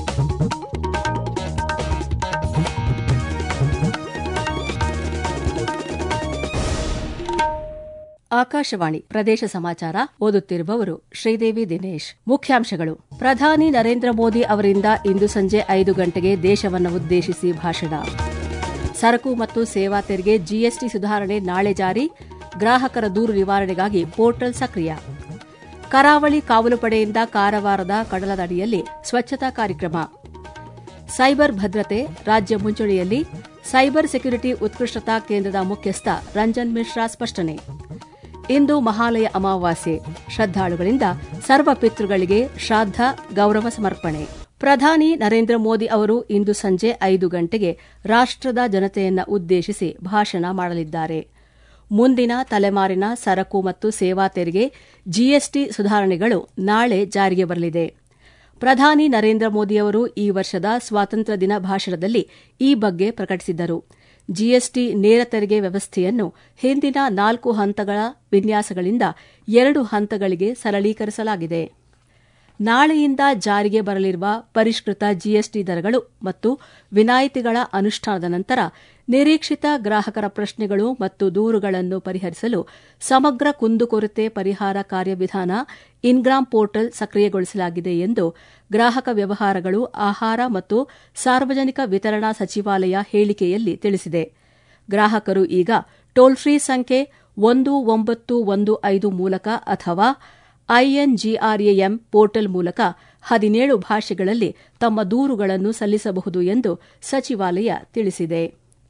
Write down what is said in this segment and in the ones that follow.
ಆಕಾಶವಾಣಿ ಪ್ರದೇಶ ಸಮಾಚಾರ ಓದುತ್ತಿರುವವರು ಶ್ರೀದೇವಿ ದಿನೇಶ್ ಮುಖ್ಯಾಂಶಗಳು ಪ್ರಧಾನಿ ನರೇಂದ್ರ ಮೋದಿ ಅವರಿಂದ ಇಂದು ಸಂಜೆ ಐದು ಗಂಟೆಗೆ ದೇಶವನ್ನು ಉದ್ದೇಶಿಸಿ ಭಾಷಣ ಸರಕು ಮತ್ತು ಸೇವಾ ತೆರಿಗೆ ಜಿಎಸ್ಟಿ ಸುಧಾರಣೆ ನಾಳೆ ಜಾರಿ ಗ್ರಾಹಕರ ದೂರು ನಿವಾರಣೆಗಾಗಿ ಪೋರ್ಟಲ್ ಸಕ್ರಿಯ ಕರಾವಳಿ ಕಾವಲು ಪಡೆಯಿಂದ ಕಾರವಾರದ ಕಡಲದಡಿಯಲ್ಲಿ ಸ್ವಚ್ಛತಾ ಕಾರ್ಯಕ್ರಮ ಸೈಬರ್ ಭದ್ರತೆ ರಾಜ್ಯ ಮುಂಚೂಣಿಯಲ್ಲಿ ಸೈಬರ್ ಸೆಕ್ಯುರಿಟಿ ಉತ್ಕೃಷ್ಟತಾ ಕೇಂದ್ರದ ಮುಖ್ಯಸ್ಥ ರಂಜನ್ ಮಿಶ್ರಾ ಸ್ಪಷ್ಟನೆ ಇಂದು ಮಹಾಲಯ ಅಮಾವಾಸ್ಯೆ ಶ್ರದ್ದಾಳುಗಳಿಂದ ಸರ್ವ ಪಿತೃಗಳಿಗೆ ಶ್ರಾದ್ದ ಗೌರವ ಸಮರ್ಪಣೆ ಪ್ರಧಾನಿ ನರೇಂದ್ರ ಮೋದಿ ಅವರು ಇಂದು ಸಂಜೆ ಐದು ಗಂಟೆಗೆ ರಾಷ್ಟದ ಜನತೆಯನ್ನ ಉದ್ದೇಶಿಸಿ ಭಾಷಣ ಮಾಡಲಿದ್ದಾರೆ ಮುಂದಿನ ತಲೆಮಾರಿನ ಸರಕು ಮತ್ತು ಸೇವಾ ತೆರಿಗೆ ಜಿಎಸ್ಟಿ ಸುಧಾರಣೆಗಳು ನಾಳೆ ಜಾರಿಗೆ ಬರಲಿದೆ ಪ್ರಧಾನಿ ನರೇಂದ್ರ ಮೋದಿಯವರು ಈ ವರ್ಷದ ಸ್ವಾತಂತ್ರ್ಯ ದಿನ ಭಾಷಣದಲ್ಲಿ ಈ ಬಗ್ಗೆ ಪ್ರಕಟಿಸಿದ್ದರು ಜಿಎಸ್ಟಿ ನೇರ ತೆರಿಗೆ ವ್ಯವಸ್ಥೆಯನ್ನು ಹಿಂದಿನ ನಾಲ್ಕು ಹಂತಗಳ ವಿನ್ಯಾಸಗಳಿಂದ ಎರಡು ಹಂತಗಳಿಗೆ ಸರಳೀಕರಿಸಲಾಗಿದೆ ನಾಳೆಯಿಂದ ಜಾರಿಗೆ ಬರಲಿರುವ ಪರಿಷ್ಕೃತ ಜಿಎಸ್ಟಿ ದರಗಳು ಮತ್ತು ವಿನಾಯಿತಿಗಳ ಅನುಷ್ಠಾನದ ನಂತರ ನಿರೀಕ್ಷಿತ ಗ್ರಾಹಕರ ಪ್ರಶ್ನೆಗಳು ಮತ್ತು ದೂರುಗಳನ್ನು ಪರಿಹರಿಸಲು ಸಮಗ್ರ ಕುಂದುಕೊರತೆ ಪರಿಹಾರ ಕಾರ್ಯವಿಧಾನ ಇನ್ಗ್ರಾಮ್ ಪೋರ್ಟಲ್ ಸಕ್ರಿಯಗೊಳಿಸಲಾಗಿದೆ ಎಂದು ಗ್ರಾಹಕ ವ್ಯವಹಾರಗಳು ಆಹಾರ ಮತ್ತು ಸಾರ್ವಜನಿಕ ವಿತರಣಾ ಸಚಿವಾಲಯ ಹೇಳಿಕೆಯಲ್ಲಿ ತಿಳಿಸಿದೆ ಗ್ರಾಹಕರು ಈಗ ಟೋಲ್ ಫ್ರೀ ಸಂಖ್ಯೆ ಒಂದು ಒಂಬತ್ತು ಒಂದು ಐದು ಮೂಲಕ ಅಥವಾ ಐಎನ್ಜಿಆರ್ಎಎಂ ಪೋರ್ಟಲ್ ಮೂಲಕ ಹದಿನೇಳು ಭಾಷೆಗಳಲ್ಲಿ ತಮ್ಮ ದೂರುಗಳನ್ನು ಸಲ್ಲಿಸಬಹುದು ಎಂದು ಸಚಿವಾಲಯ ತಿಳಿಸಿದೆ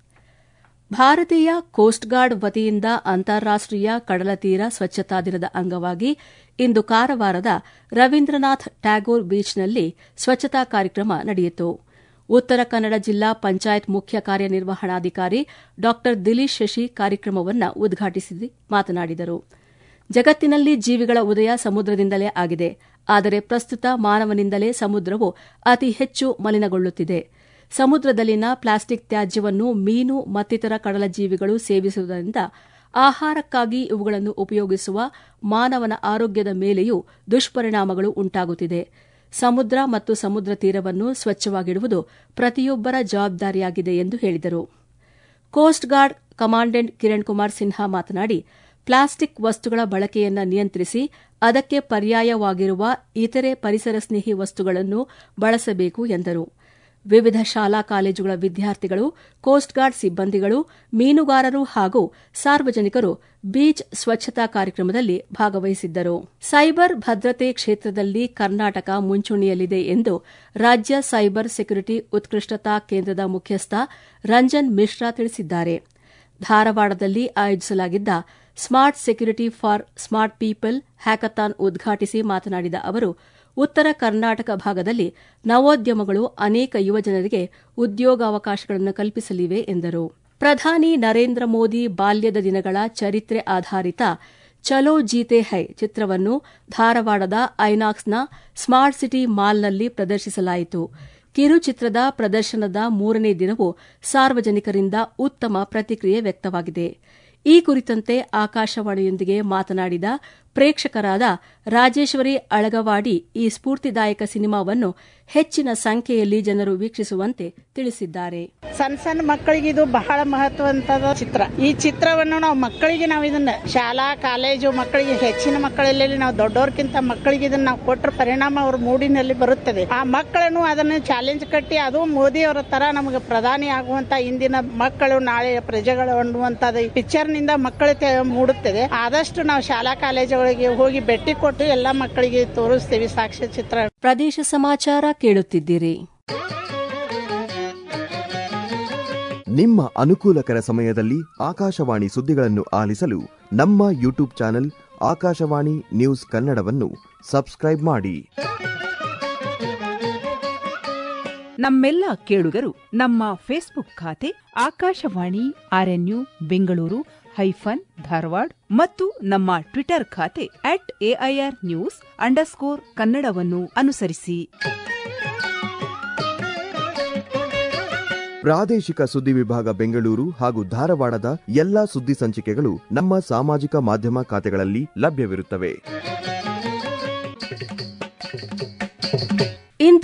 ಭಾರತೀಯ ಕೋಸ್ಟ್ ಗಾರ್ಡ್ ವತಿಯಿಂದ ಅಂತಾರಾಷ್ಟೀಯ ಕಡಲತೀರ ಸ್ವಚ್ಛತಾ ದಿನದ ಅಂಗವಾಗಿ ಇಂದು ಕಾರವಾರದ ರವೀಂದ್ರನಾಥ್ ಟ್ಯಾಗೋರ್ ಬೀಚ್ನಲ್ಲಿ ಸ್ವಚ್ಛತಾ ಕಾರ್ಯಕ್ರಮ ನಡೆಯಿತು ಉತ್ತರ ಕನ್ನಡ ಜಿಲ್ಲಾ ಪಂಚಾಯತ್ ಮುಖ್ಯ ಕಾರ್ಯನಿರ್ವಹಣಾಧಿಕಾರಿ ಡಾ ದಿಲೀಶ್ ಶಶಿ ಕಾರ್ಯಕ್ರಮವನ್ನು ಉದ್ಘಾಟಿಸಿ ಮಾತನಾಡಿದರು ಜಗತ್ತಿನಲ್ಲಿ ಜೀವಿಗಳ ಉದಯ ಸಮುದ್ರದಿಂದಲೇ ಆಗಿದೆ ಆದರೆ ಪ್ರಸ್ತುತ ಮಾನವನಿಂದಲೇ ಸಮುದ್ರವು ಅತಿ ಹೆಚ್ಚು ಮಲಿನಗೊಳ್ಳುತ್ತಿದೆ ಸಮುದ್ರದಲ್ಲಿನ ಪ್ಲಾಸ್ಟಿಕ್ ತ್ಯಾಜ್ಯವನ್ನು ಮೀನು ಮತ್ತಿತರ ಕಡಲ ಜೀವಿಗಳು ಸೇವಿಸುವುದರಿಂದ ಆಹಾರಕ್ಕಾಗಿ ಇವುಗಳನ್ನು ಉಪಯೋಗಿಸುವ ಮಾನವನ ಆರೋಗ್ಯದ ಮೇಲೆಯೂ ದುಷ್ಪರಿಣಾಮಗಳು ಉಂಟಾಗುತ್ತಿದೆ ಸಮುದ್ರ ಮತ್ತು ಸಮುದ್ರ ತೀರವನ್ನು ಸ್ವಚ್ಛವಾಗಿಡುವುದು ಪ್ರತಿಯೊಬ್ಬರ ಜವಾಬ್ದಾರಿಯಾಗಿದೆ ಎಂದು ಹೇಳಿದರು coast guard commandant Kiran Kumar Sinha ಮಾತನಾಡಿ ಪ್ಲಾಸ್ಟಿಕ್ ವಸ್ತುಗಳ ಬಳಕೆಯನ್ನು ನಿಯಂತ್ರಿಸಿ ಅದಕ್ಕೆ ಪರ್ಯಾಯವಾಗಿರುವ ಇತರೆ ಪರಿಸರ ಸ್ನೇಹಿ ವಸ್ತುಗಳನ್ನು ಬಳಸಬೇಕು ಎಂದರು ವಿವಿಧ ಶಾಲಾ ಕಾಲೇಜುಗಳ ವಿದ್ಯಾರ್ಥಿಗಳು ಕೋಸ್ಟ್ ಗಾರ್ಡ್ ಸಿಬ್ಬಂದಿಗಳು ಮೀನುಗಾರರು ಹಾಗೂ ಸಾರ್ವಜನಿಕರು ಬೀಚ್ ಸ್ವಚ್ಛತಾ ಕಾರ್ಯಕ್ರಮದಲ್ಲಿ ಭಾಗವಹಿಸಿದ್ದರು ಸೈಬರ್ ಭದ್ರತೆ ಕ್ಷೇತ್ರದಲ್ಲಿ ಕರ್ನಾಟಕ ಮುಂಚೂಣಿಯಲ್ಲಿದೆ ಎಂದು ರಾಜ್ಯ ಸೈಬರ್ ಸೆಕ್ಯುರಿಟಿ ಉತ್ಕೃಷ್ಟತಾ ಕೇಂದ್ರದ ಮುಖ್ಯಸ್ಥ ರಂಜನ್ ಮಿಶ್ರಾ ತಿಳಿಸಿದ್ದಾರೆ ಧಾರವಾಡದಲ್ಲಿ ಆಯೋಜಿಸಲಾಗಿದ್ದ smart security for smart people hackathon ಉದ್ಘಾಟಿಸಿ ಮಾತನಾಡಿದ ಅವರು ಉತ್ತರ ಕರ್ನಾಟಕ ಭಾಗದಲ್ಲಿ ನವೋದ್ಯಮಗಳು ಅನೇಕ ಯುವಜನರಿಗೆ ಉದ್ಯೋಗಾವಕಾಶಗಳನ್ನು ಕಲ್ಪಿಸಲಿವೆ ಎಂದರು ಪ್ರಧಾನಿ ನರೇಂದ್ರ ಮೋದಿ ಬಾಲ್ಯದ ದಿನಗಳ ಚರಿತ್ರೆ ಆಧಾರಿತ ಚಲೋ ಜೀತೆ ಹೈ ಚಿತ್ರವನ್ನು ಧಾರವಾಡದ ಐನಾಕ್ಸ್ನ ಸ್ಮಾರ್ಟ್ ಸಿಟಿ ಮಾಲ್ನಲ್ಲಿ ಪ್ರದರ್ಶಿಸಲಾಯಿತು ಕಿರುಚಿತ್ರದ ಪ್ರದರ್ಶನದ ಮೂರನೇ ದಿನವೂ ಸಾರ್ವಜನಿಕರಿಂದ ಉತ್ತಮ ಪ್ರತಿಕ್ರಿಯೆ ವ್ಯಕ್ತವಾಗಿದೆ ಈ ಕುರಿತಂತೆ ಆಕಾಶವಾಣಿಯೊಂದಿಗೆ ಮಾತನಾಡಿದ ಪ್ರೇಕ್ಷಕರಾದ ರಾಜೇಶ್ವರಿ ಅಳಗವಾಡಿ ಈ ಸ್ಫೂರ್ತಿದಾಯಕ ಸಿನಿಮಾವನ್ನು ಹೆಚ್ಚಿನ ಸಂಖ್ಯೆಯಲ್ಲಿ ಜನರು ವೀಕ್ಷಿಸುವಂತೆ ತಿಳಿಸಿದ್ದಾರೆ ಸಣ್ಣ ಸಣ್ಣ ಮಕ್ಕಳಿಗೆ ಇದು ಬಹಳ ಮಹತ್ವಂತದ ಚಿತ್ರ ಈ ಚಿತ್ರವನ್ನು ನಾವು ಮಕ್ಕಳಿಗೆ ನಾವು ಇದನ್ನ ಶಾಲಾ ಕಾಲೇಜು ಮಕ್ಕಳಿಗೆ ಹೆಚ್ಚಿನ ಮಕ್ಕಳಲ್ಲಿ ನಾವು ದೊಡ್ಡವ್ರಕ್ಕಿಂತ ಮಕ್ಕಳಿಗೆ ಇದನ್ನ ನಾವು ಕೊಟ್ಟರೆ ಪರಿಣಾಮ ಅವ್ರ ಮೂಡಿನಲ್ಲಿ ಬರುತ್ತದೆ ಆ ಮಕ್ಕಳನ್ನು ಅದನ್ನು ಚಾಲೆಂಜ್ ಕಟ್ಟಿ ಅದು ಮೋದಿ ಅವರ ತರ ನಮಗೆ ಪ್ರಧಾನಿ ಆಗುವಂತ ಇಂದಿನ ಮಕ್ಕಳು ನಾಳೆಯ ಪ್ರಜೆಗಳು ಅನ್ನುವಂತದ ಪಿಕ್ಚರ್ ನಿಂದ ಮಕ್ಕಳ ಮೂಡುತ್ತದೆ ಆದಷ್ಟು ನಾವು ಶಾಲಾ ಕಾಲೇಜುಗಳಿಗೆ ಹೋಗಿ ಭೇಟಿ ಕೊಟ್ಟು ಎಲ್ಲಾ ಮಕ್ಕಳಿಗೆ ತೋರಿಸ್ತೇವೆ ಸಾಕ್ಷ್ಯ ಚಿತ್ರ ಪ್ರದೇಶ ಸಮಾಚಾರ ಕೇಳುತ್ತಿದ್ದೀರಿ ನಿಮ್ಮ ಅನುಕೂಲಕರ ಸಮಯದಲ್ಲಿ ಆಕಾಶವಾಣಿ ಸುದ್ದಿಗಳನ್ನು ಆಲಿಸಲು ನಮ್ಮ ಯೂಟ್ಯೂಬ್ ಚಾನೆಲ್ ಆಕಾಶವಾಣಿ ನ್ಯೂಸ್ ಕನ್ನಡವನ್ನು ಸಬ್ಸ್ಕ್ರೈಬ್ ಮಾಡಿ ನಮ್ಮೆಲ್ಲ ಕೇಳುಗರು ನಮ್ಮ ಫೇಸ್ಬುಕ್ ಖಾತೆ ಆಕಾಶವಾಣಿ ಆರ್ಎನ್ಯು ಬೆಂಗಳೂರು ಹೈಫನ್ ಧಾರವಾಡ ಮತ್ತು ನಮ್ಮ ಟ್ವಿಟರ್ ಖಾತೆ ಅಟ್ ಎಐಆರ್ ನ್ಯೂಸ್ ಅಂಡರ್ಸ್ಕೋರ್ ಕನ್ನಡವನ್ನು ಅನುಸರಿಸಿ ಪ್ರಾದೇಶಿಕ ಸುದ್ದಿ ವಿಭಾಗ ಬೆಂಗಳೂರು ಹಾಗೂ ಧಾರವಾಡದ ಎಲ್ಲಾ ಸುದ್ದಿ ಸಂಚಿಕೆಗಳು ನಮ್ಮ ಸಾಮಾಜಿಕ ಮಾಧ್ಯಮ ಖಾತೆಗಳಲ್ಲಿ ಲಭ್ಯವಿರುತ್ತವೆ ಇಂದು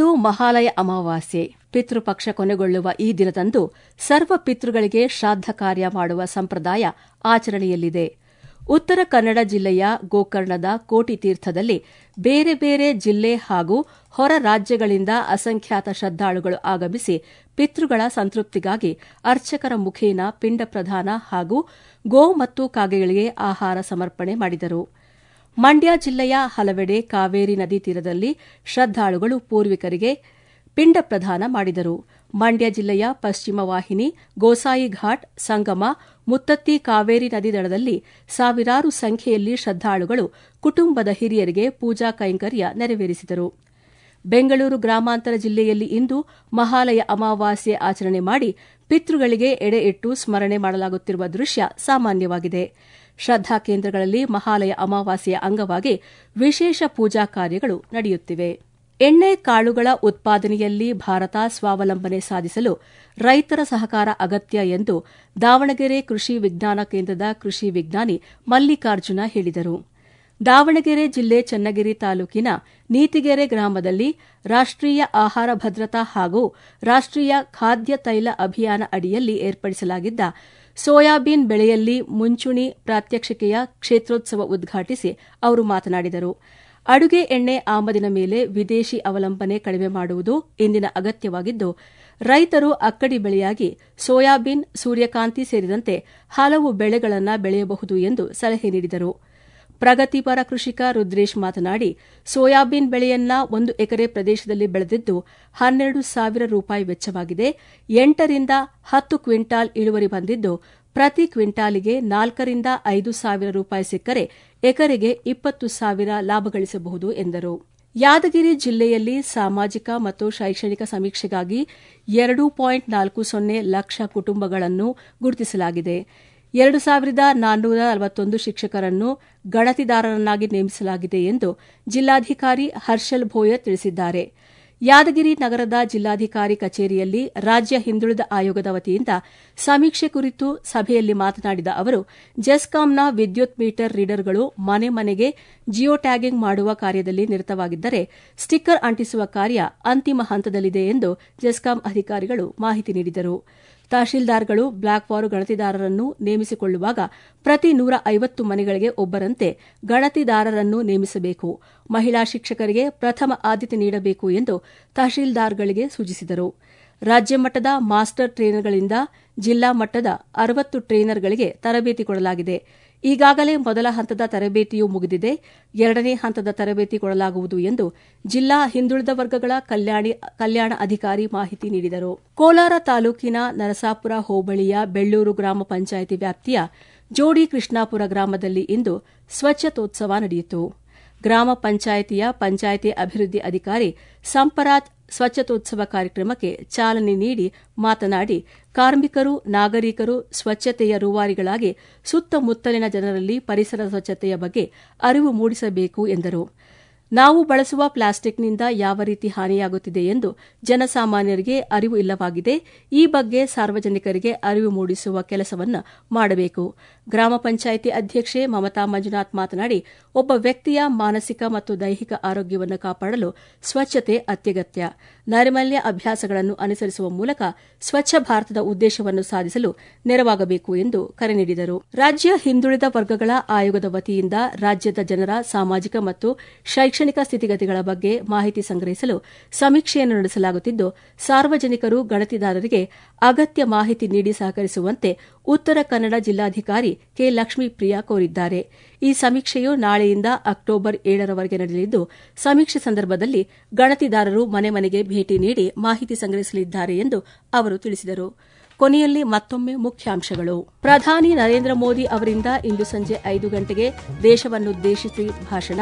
ಇಂದು ಮಹಾಲಯ ಅಮಾವಾಸ್ಯೆ ಪಿತೃಪಕ್ಷ ಕೊನೆಗೊಳ್ಳುವ ಈ ದಿನದಂದು ಸರ್ವ ಪಿತೃಗಳಿಗೆ ಶ್ರಾದ್ದ ಕಾರ್ಯ ಮಾಡುವ ಸಂಪ್ರದಾಯ ಆಚರಣೆಯಲ್ಲಿದೆ ಉತ್ತರ ಕನ್ನಡ ಜಿಲ್ಲೆಯ ಗೋಕರ್ಣದ ಕೋಟಿತೀರ್ಥದಲ್ಲಿ ಬೇರೆ ಬೇರೆ ಜಿಲ್ಲೆ ಹಾಗೂ ಹೊರ ರಾಜ್ಯಗಳಿಂದ ಅಸಂಖ್ಯಾತ ಶ್ರದ್ದಾಳುಗಳು ಆಗಮಿಸಿ ಪಿತೃಗಳ ಸಂತೃಪ್ತಿಗಾಗಿ ಅರ್ಚಕರ ಮುಖೇನ ಪಿಂಡ ಪ್ರದಾನ ಹಾಗೂ ಗೋ ಮತ್ತು ಕಾಗೆಗಳಿಗೆ ಆಹಾರ ಸಮರ್ಪಣೆ ಮಾಡಿದರು ಮಂಡ್ಯ ಜಿಲ್ಲೆಯ ಹಲವೆಡೆ ಕಾವೇರಿ ನದಿ ತೀರದಲ್ಲಿ ಶ್ರದ್ದಾಳುಗಳು ಪೂರ್ವಿಕರಿಗೆ ಪಿಂಡ ಪ್ರದಾನ ಮಾಡಿದರು ಮಂಡ್ಯ ಜಿಲ್ಲೆಯ ಪಶ್ಚಿಮ ವಾಹಿನಿ ಗೋಸಾಯಿ ಘಾಟ್ ಸಂಗಮ ಮುತ್ತತ್ತಿ ಕಾವೇರಿ ನದಿ ದಡದಲ್ಲಿ ಸಾವಿರಾರು ಸಂಖ್ಯೆಯಲ್ಲಿ ಶ್ರದ್ದಾಳುಗಳು ಕುಟುಂಬದ ಹಿರಿಯರಿಗೆ ಪೂಜಾ ಕೈಂಕರ್ಯ ನೆರವೇರಿಸಿದರು ಬೆಂಗಳೂರು ಗ್ರಾಮಾಂತರ ಜಿಲ್ಲೆಯಲ್ಲಿ ಇಂದು ಮಹಾಲಯ ಅಮಾವಾಸ್ಯೆ ಆಚರಣೆ ಮಾಡಿ ಪಿತೃಗಳಿಗೆ ಎಡೆ ಇಟ್ಟು ಸ್ಮರಣೆ ಮಾಡಲಾಗುತ್ತಿರುವ ದೃಶ್ಯ ಸಾಮಾನ್ಯವಾಗಿದೆ ಶ್ರದ್ದಾ ಕೇಂದ್ರಗಳಲ್ಲಿ ಮಹಾಲಯ ಅಮಾವಾಸ್ಯೆಯ ಅಂಗವಾಗಿ ವಿಶೇಷ ಪೂಜಾ ಕಾರ್ಯಗಳು ನಡೆಯುತ್ತಿವೆ ಎಣ್ಣೆ ಕಾಳುಗಳ ಉತ್ಪಾದನೆಯಲ್ಲಿ ಭಾರತ ಸ್ವಾವಲಂಬನೆ ಸಾಧಿಸಲು ರೈತರ ಸಹಕಾರ ಅಗತ್ಯ ಎಂದು ದಾವಣಗೆರೆ ಕೃಷಿ ವಿಜ್ಞಾನ ಕೇಂದ್ರದ ಕೃಷಿ ವಿಜ್ಞಾನಿ ಮಲ್ಲಿಕಾರ್ಜುನ ಹೇಳಿದರು ದಾವಣಗೆರೆ ಜಿಲ್ಲೆ ಚನ್ನಗಿರಿ ತಾಲೂಕಿನ ನೀತಿಗೆರೆ ಗ್ರಾಮದಲ್ಲಿ ರಾಷ್ಟೀಯ ಆಹಾರ ಭದ್ರತಾ ಹಾಗೂ ರಾಷ್ಟೀಯ ಖಾದ್ಯ ತೈಲ ಅಭಿಯಾನ ಅಡಿಯಲ್ಲಿ ಏರ್ಪಡಿಸಲಾಗಿದ್ದ ಸೋಯಾಬೀನ್ ಬೆಳೆಯಲ್ಲಿ ಮುಂಚೂಣಿ ಪ್ರಾತ್ಯಕ್ಷಿಕೆಯ ಕ್ಷೇತ್ರೋತ್ಸವ ಉದ್ಘಾಟಿಸಿ ಅವರು ಮಾತನಾಡಿದರು ಅಡುಗೆ ಎಣ್ಣೆ ಆಮದಿನ ಮೇಲೆ ವಿದೇಶಿ ಅವಲಂಬನೆ ಕಡಿಮೆ ಮಾಡುವುದು ಇಂದಿನ ಅಗತ್ಯವಾಗಿದ್ದು ರೈತರು ಅಕ್ಕಡಿ ಬೆಳೆಯಾಗಿ ಸೋಯಾಬೀನ್ ಸೂರ್ಯಕಾಂತಿ ಸೇರಿದಂತೆ ಹಲವು ಬೆಳೆಗಳನ್ನು ಬೆಳೆಯಬಹುದು ಎಂದು ಸಲಹೆ ನೀಡಿದರು ಪ್ರಗತಿಪರ ಕೃಷಿಕ ರುದ್ರೇಶ್ ಮಾತನಾಡಿ ಸೋಯಾಬೀನ್ ಬೆಳೆಯನ್ನ ಒಂದು ಎಕರೆ ಪ್ರದೇಶದಲ್ಲಿ ಬೆಳೆದಿದ್ದು ಹನ್ನೆರಡು ಸಾವಿರ ರೂಪಾಯಿ ವೆಚ್ಚವಾಗಿದೆ ಎಂಟರಿಂದ ಹತ್ತು ಕ್ವಿಂಟಾಲ್ ಇಳುವರಿ ಬಂದಿದ್ದು ಪ್ರತಿ ಕ್ವಿಂಟಾಲಿಗೆ ನಾಲ್ಕರಿಂದ ಐದು ಸಾವಿರ ರೂಪಾಯಿ ಸಿಕ್ಕರೆ ಎಕರೆಗೆ ಇಪ್ಪತ್ತು ಸಾವಿರ ಲಾಭ ಗಳಿಸಬಹುದು ಎಂದರು ಯಾದಗಿರಿ ಜಿಲ್ಲೆಯಲ್ಲಿ ಸಾಮಾಜಿಕ ಮತ್ತು ಶೈಕ್ಷಣಿಕ ಸಮೀಕ್ಷೆಗಾಗಿ ಎರಡು ಪಾಯಿಂಟ್ ನಾಲ್ಕು ಸೊನ್ನೆ ಲಕ್ಷ ಕುಟುಂಬಗಳನ್ನು ಗುರುತಿಸಲಾಗಿದೆ ಎರಡು ಸಾವಿರದ ನಾನ್ನೂರ ನಲವತ್ತೊಂದು ಶಿಕ್ಷಕರನ್ನು ಗಣತಿದಾರರನ್ನಾಗಿ ನೇಮಿಸಲಾಗಿದೆ ಎಂದು ಜಿಲ್ಲಾಧಿಕಾರಿ ಹರ್ಷಲ್ ಭೋಯರ್ ತಿಳಿಸಿದ್ದಾರೆ ಯಾದಗಿರಿ ನಗರದ ಜಿಲ್ಲಾಧಿಕಾರಿ ಕಚೇರಿಯಲ್ಲಿ ರಾಜ್ಯ ಹಿಂದುಳಿದ ಆಯೋಗದ ವತಿಯಿಂದ ಸಮೀಕ್ಷೆ ಕುರಿತು ಸಭೆಯಲ್ಲಿ ಮಾತನಾಡಿದ ಅವರು ಜೆಸ್ಕಾಂನ ವಿದ್ಯುತ್ ಮೀಟರ್ ರೀಡರ್ಗಳು ಮನೆ ಮನೆಗೆ ಜಿಯೋ ಟ್ಯಾಗಿಂಗ್ ಮಾಡುವ ಕಾರ್ಯದಲ್ಲಿ ನಿರತವಾಗಿದ್ದರೆ ಸ್ಟಿಕ್ಕರ್ ಅಂಟಿಸುವ ಕಾರ್ಯ ಅಂತಿಮ ಹಂತದಲ್ಲಿದೆ ಎಂದು ಜೆಸ್ಕಾಂ ಅಧಿಕಾರಿಗಳು ಮಾಹಿತಿ ನೀಡಿದರು ತಹಶೀಲ್ದಾರ್ಗಳು ಬ್ಲಾಕ್ ವಾರು ಗಣತಿದಾರರನ್ನು ನೇಮಿಸಿಕೊಳ್ಳುವಾಗ ಪ್ರತಿ ನೂರ ಐವತ್ತು ಮನೆಗಳಿಗೆ ಒಬ್ಬರಂತೆ ಗಣತಿದಾರರನ್ನು ನೇಮಿಸಬೇಕು ಮಹಿಳಾ ಶಿಕ್ಷಕರಿಗೆ ಪ್ರಥಮ ಆದ್ಯತೆ ನೀಡಬೇಕು ಎಂದು ತಹಶೀಲ್ದಾರ್ಗಳಿಗೆ ಸೂಚಿಸಿದರು ರಾಜ್ಯ ಮಟ್ಟದ ಮಾಸ್ಟರ್ ಟ್ರೇನರ್ಗಳಿಂದ ಜಿಲ್ಲಾ ಮಟ್ಟದ ಅರವತ್ತು ಟ್ರೇನರ್ಗಳಿಗೆ ತರಬೇತಿ ಕೊಡಲಾಗಿದೆ ಈಗಾಗಲೇ ಮೊದಲ ಹಂತದ ತರಬೇತಿಯೂ ಮುಗಿದಿದೆ ಎರಡನೇ ಹಂತದ ತರಬೇತಿ ಕೊಡಲಾಗುವುದು ಎಂದು ಜಿಲ್ಲಾ ಹಿಂದುಳಿದ ವರ್ಗಗಳ ಕಲ್ಯಾಣ ಅಧಿಕಾರಿ ಮಾಹಿತಿ ನೀಡಿದರು ಕೋಲಾರ ತಾಲೂಕಿನ ನರಸಾಪುರ ಹೋಬಳಿಯ ಬೆಳ್ಳೂರು ಗ್ರಾಮ ಪಂಚಾಯಿತಿ ವ್ಯಾಪ್ತಿಯ ಜೋಡಿ ಕೃಷ್ಣಾಪುರ ಗ್ರಾಮದಲ್ಲಿ ಇಂದು ಸ್ವಚ್ಛತೋತ್ಸವ ನಡೆಯಿತು ಗ್ರಾಮ ಪಂಚಾಯಿತಿಯ ಪಂಚಾಯಿತಿ ಅಭಿವೃದ್ಧಿ ಅಧಿಕಾರಿ ಸಂಪರಾಜ್ ಸ್ವಚ್ಛತೋತ್ಸವ ಕಾರ್ಯಕ್ರಮಕ್ಕೆ ಚಾಲನೆ ನೀಡಿ ಮಾತನಾಡಿ ಕಾರ್ಮಿಕರು ನಾಗರಿಕರು ಸ್ವಚ್ಛತೆಯ ರೂವಾರಿಗಳಾಗಿ ಸುತ್ತಮುತ್ತಲಿನ ಜನರಲ್ಲಿ ಪರಿಸರ ಸ್ವಚ್ಛತೆಯ ಬಗ್ಗೆ ಅರಿವು ಮೂಡಿಸಬೇಕು ಎಂದರು ನಾವು ಬಳಸುವ ಪ್ಲಾಸ್ಟಿಕ್ನಿಂದ ಯಾವ ರೀತಿ ಹಾನಿಯಾಗುತ್ತಿದೆ ಎಂದು ಜನಸಾಮಾನ್ಯರಿಗೆ ಅರಿವು ಇಲ್ಲವಾಗಿದೆ ಈ ಬಗ್ಗೆ ಸಾರ್ವಜನಿಕರಿಗೆ ಅರಿವು ಮೂಡಿಸುವ ಕೆಲಸವನ್ನು ಮಾಡಬೇಕು ಗ್ರಾಮ ಪಂಚಾಯಿತಿ ಅಧ್ಯಕ್ಷೆ ಮಮತಾ ಮಂಜುನಾಥ್ ಮಾತನಾಡಿ ಒಬ್ಬ ವ್ಯಕ್ತಿಯ ಮಾನಸಿಕ ಮತ್ತು ದೈಹಿಕ ಆರೋಗ್ಯವನ್ನು ಕಾಪಾಡಲು ಸ್ವಚ್ಛತೆ ಅತ್ಯಗತ್ಯ ನೈರ್ಮಲ್ಯ ಅಭ್ಯಾಸಗಳನ್ನು ಅನುಸರಿಸುವ ಮೂಲಕ ಸ್ವಚ್ಛ ಭಾರತದ ಉದ್ದೇಶವನ್ನು ಸಾಧಿಸಲು ನೆರವಾಗಬೇಕು ಎಂದು ಕರೆ ನೀಡಿದರು ರಾಜ್ಯ ಹಿಂದುಳಿದ ವರ್ಗಗಳ ಆಯೋಗದ ವತಿಯಿಂದ ರಾಜ್ಯದ ಜನರ ಸಾಮಾಜಿಕ ಮತ್ತು ಶೈಕ್ಷಣಿಕ ಸ್ಥಿತಿಗತಿಗಳ ಬಗ್ಗೆ ಮಾಹಿತಿ ಸಂಗ್ರಹಿಸಲು ಸಮೀಕ್ಷೆಯನ್ನು ನಡೆಸಲಾಗುತ್ತಿದ್ದು ಸಾರ್ವಜನಿಕರು ಗಣತಿದಾರರಿಗೆ ಅಗತ್ಯ ಮಾಹಿತಿ ನೀಡಿ ಸಹಕರಿಸುವಂತೆ ಉತ್ತರ ಕನ್ನಡ ಜಿಲ್ಲಾಧಿಕಾರಿ ಕೆ ಲಕ್ಷ್ಮೀಪ್ರಿಯಾ ಕೋರಿದ್ದಾರೆ ಈ ಸಮೀಕ್ಷೆಯು ನಾಳೆಯಿಂದ ಅಕ್ಟೋಬರ್ ಏಳರವರೆಗೆ ನಡೆಯಲಿದ್ದು ಸಮೀಕ್ಷೆ ಸಂದರ್ಭದಲ್ಲಿ ಗಣತಿದಾರರು ಮನೆ ಮನೆಗೆ ಭೇಟಿ ನೀಡಿ ಮಾಹಿತಿ ಸಂಗ್ರಹಿಸಲಿದ್ದಾರೆ ಎಂದು ಅವರು ತಿಳಿಸಿದರು ಕೊನೆಯಲ್ಲಿ ಮತ್ತೊಮ್ಮೆ ಮುಖ್ಯಾಂಶಗಳು ಪ್ರಧಾನಿ ನರೇಂದ್ರ ಮೋದಿ ಅವರಿಂದ ಇಂದು ಸಂಜೆ ಐದು ಗಂಟೆಗೆ ದೇಶವನ್ನುದ್ದೇಶಿಸಿ ಭಾಷಣ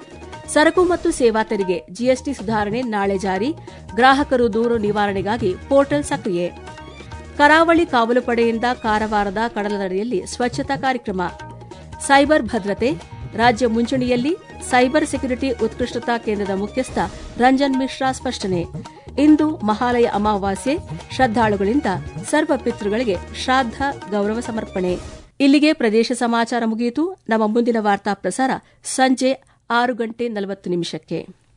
ಸರಕು ಮತ್ತು ಸೇವಾ ತೆರಿಗೆ ಜಿಎಸ್ಟಿ ಸುಧಾರಣೆ ನಾಳೆ ಜಾರಿ ಗ್ರಾಹಕರು ದೂರು ನಿವಾರಣೆಗಾಗಿ ಪೋರ್ಟಲ್ ಸಕ್ರಿಯ ಕರಾವಳಿ ಕಾವಲು ಪಡೆಯಿಂದ ಕಾರವಾರದ ಕಡಲದಡಿಯಲ್ಲಿ ಸ್ವಚ್ಛತಾ ಕಾರ್ಯಕ್ರಮ ಸೈಬರ್ ಭದ್ರತೆ ರಾಜ್ಯ ಮುಂಚೂಣಿಯಲ್ಲಿ ಸೈಬರ್ ಸೆಕ್ಯುರಿಟಿ ಉತ್ಕೃಷ್ಟತಾ ಕೇಂದ್ರದ ಮುಖ್ಯಸ್ಥ ರಂಜನ್ ಮಿಶ್ರಾ ಸ್ಪಷ್ಟನೆ ಇಂದು ಮಹಾಲಯ ಅಮಾವಾಸ್ಯೆ ಶ್ರದ್ದಾಳುಗಳಿಂದ ಸರ್ವ ಪಿತೃಗಳಿಗೆ ಶ್ರಾದ್ದ ಗೌರವ ಸಮರ್ಪಣೆ ಇಲ್ಲಿಗೆ ಪ್ರದೇಶ ಸಮಾಚಾರ ಮುಗಿಯಿತು ನಮ್ಮ ಮುಂದಿನ ವಾರ್ತಾ ಪ್ರಸಾರ ಸಂಜೆ ಆರು ಗಂಟೆ ನಲವತ್ತು ನಿಮಿಷಕ್ಕೆ